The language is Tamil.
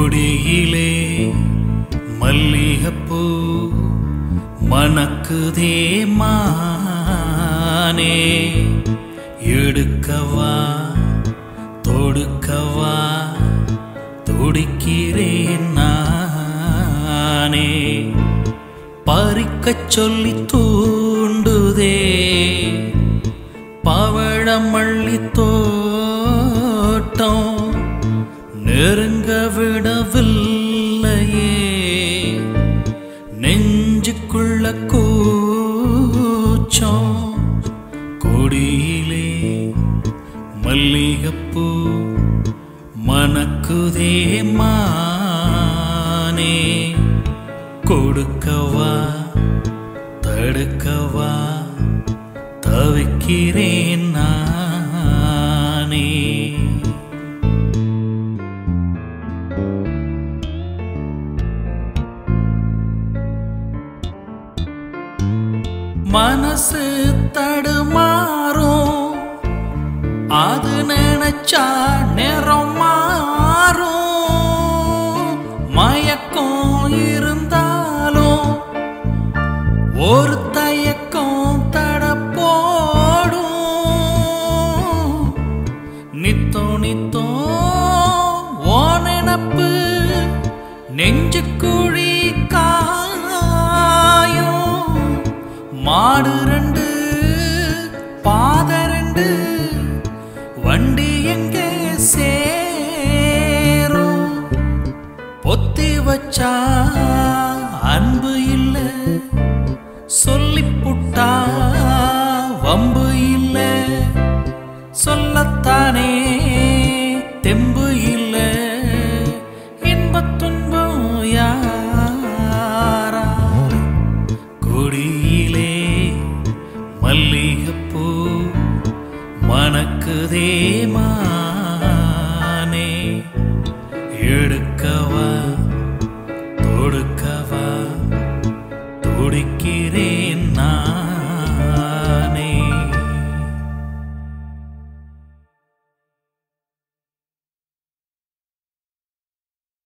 கொடியிலே மல்லிகப்பூ மணக்குதே மானே எடுக்கவா தொடுக்கவா துடிக்கிறேன் நானே பறிக்கச் சொல்லி தூண்டுதே பவழமள்ளி தோட்டம் நெருங்க விடவில்லையே நெஞ்சுக்குள்ள கூச்சம் கொடியிலே மல்லிகப்பூ மணக்குதே மானே கொடுக்கவா தடுக்கவா தவிக்கிறேன் நானே மனசு தடுமாறும் அது நினைச்சா நிறம் மாறும் மயக்கம் இருந்தாலும் ஒரு தயக்கம் தட போடும் நித்தோ நித்தோ ஓ நினப்பு நெஞ்சு குழி காயும் மாடு ரெண்டு பாத ரெண்டு வண்டி எங்கே சேரும் பொத்தி வச்சா அன்பு இல்ல சொல்லிப் புட்டா வம்பு இல்ல சொல்லத்தானே தெம்பு இல்ல இன்பத் துன்பம் யாரா கொடியிலே மல்லிகைப்பூ மணக்குதே மானே எடுக்கவா தொடுக்கவா துடிக்கிறே